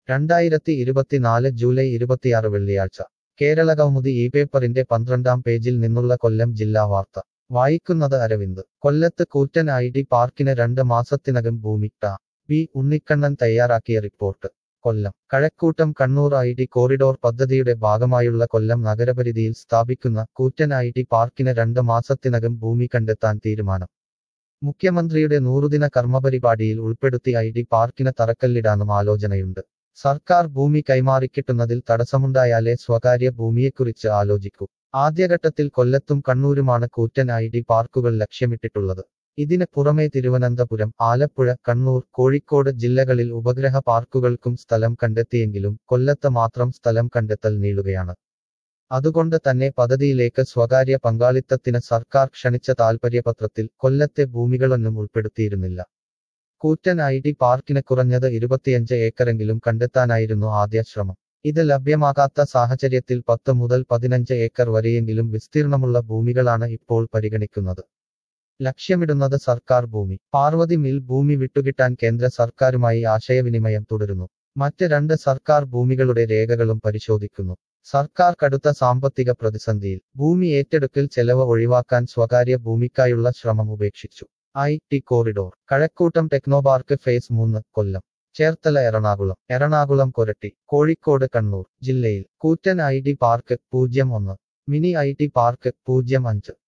രണ്ടായിരത്തി ഇരുപത്തിനാല് ജൂലൈ ഇരുപത്തിയാറ് വെള്ളിയാഴ്ച കേരള കൗമുദി ഈ പേപ്പറിന്റെ പന്ത്രണ്ടാം പേജിൽ നിന്നുള്ള കൊല്ലം ജില്ലാ വാർത്ത വായിക്കുന്നത് അരവിന്ദ് കൊല്ലത്ത് കൂറ്റൻ ഐ ഡി പാർക്കിന് രണ്ട് മാസത്തിനകം ഭൂമി ടാ പി ഉണ്ണിക്കണ്ണൻ തയ്യാറാക്കിയ report Kollam Kazhakoottam Kannur I D corridor പദ്ധതിയുടെ ഭാഗമായുള്ള കൊല്ലം നഗരപരിധിയിൽ സ്ഥാപിക്കുന്ന കൂറ്റൻ ഐ ഡി പാർക്കിന് രണ്ട് മാസത്തിനകം ഭൂമി കണ്ടെത്താൻ തീരുമാനം മുഖ്യമന്ത്രിയുടെ നൂറുദിന കർമ്മപരിപാടിയിൽ ഉൾപ്പെടുത്തി ഐ ഡി പാർക്കിന് തറക്കല്ലിടാനും ആലോചനയുണ്ട് സർക്കാർ ഭൂമി കൈമാറിക്കിട്ടുന്നതിൽ തടസ്സമുണ്ടായാലേ സ്വകാര്യ ഭൂമിയെക്കുറിച്ച് ആലോചിക്കൂ ആദ്യഘട്ടത്തിൽ കൊല്ലത്തും കണ്ണൂരുമാണ് കൂറ്റൻ ഐ ഡി പാർക്കുകൾ ലക്ഷ്യമിട്ടിട്ടുള്ളത് ഇതിന് പുറമെ തിരുവനന്തപുരം ആലപ്പുഴ കണ്ണൂർ കോഴിക്കോട് ജില്ലകളിൽ ഉപഗ്രഹ പാർക്കുകൾക്കും സ്ഥലം കണ്ടെത്തിയെങ്കിലും കൊല്ലത്ത് മാത്രം സ്ഥലം കണ്ടെത്തൽ നീളുകയാണ് അതുകൊണ്ട് തന്നെ പദ്ധതിയിലേക്ക് സ്വകാര്യ പങ്കാളിത്തത്തിന് സർക്കാർ ക്ഷണിച്ച താൽപര്യപത്രത്തിൽ കൊല്ലത്തെ ഭൂമികളൊന്നും ഉൾപ്പെടുത്തിയിരുന്നില്ല കൂറ്റൻ ഐ ഡി പാർക്കിന് കുറഞ്ഞത് ഇരുപത്തിയഞ്ച് ഏക്കറെങ്കിലും കണ്ടെത്താനായിരുന്നു ആദ്യ ശ്രമം ഇത് ലഭ്യമാകാത്ത സാഹചര്യത്തിൽ പത്ത് മുതൽ പതിനഞ്ച് ഏക്കർ വരെയെങ്കിലും വിസ്തീർണമുള്ള ഭൂമികളാണ് ഇപ്പോൾ പരിഗണിക്കുന്നത് ലക്ഷ്യമിടുന്നത് സർക്കാർ ഭൂമി പാർവതി മിൽ ഭൂമി വിട്ടുകിട്ടാൻ കേന്ദ്ര സർക്കാരുമായി ആശയവിനിമയം തുടരുന്നു മറ്റ് രണ്ട് സർക്കാർ ഭൂമികളുടെ രേഖകളും പരിശോധിക്കുന്നു സർക്കാർ കടുത്ത സാമ്പത്തിക പ്രതിസന്ധിയിൽ ഭൂമി ഏറ്റെടുക്കൽ ചെലവ് ഒഴിവാക്കാൻ സ്വകാര്യ ഭൂമിക്കായുള്ള ശ്രമം ഉപേക്ഷിച്ചു I T corridor Kazhakoottam Technopark phase മൂന്ന് കൊല്ലം ചേർത്തല എറണാകുളം എറണാകുളം കൊരട്ടി കോഴിക്കോട് കണ്ണൂർ ജില്ലയിൽ കൂറ്റൻ ഐ ഡി പാർക്ക് പൂജ്യം ഒന്ന് മിനി ഐ ടി പാർക്ക് പൂജ്യം അഞ്ച്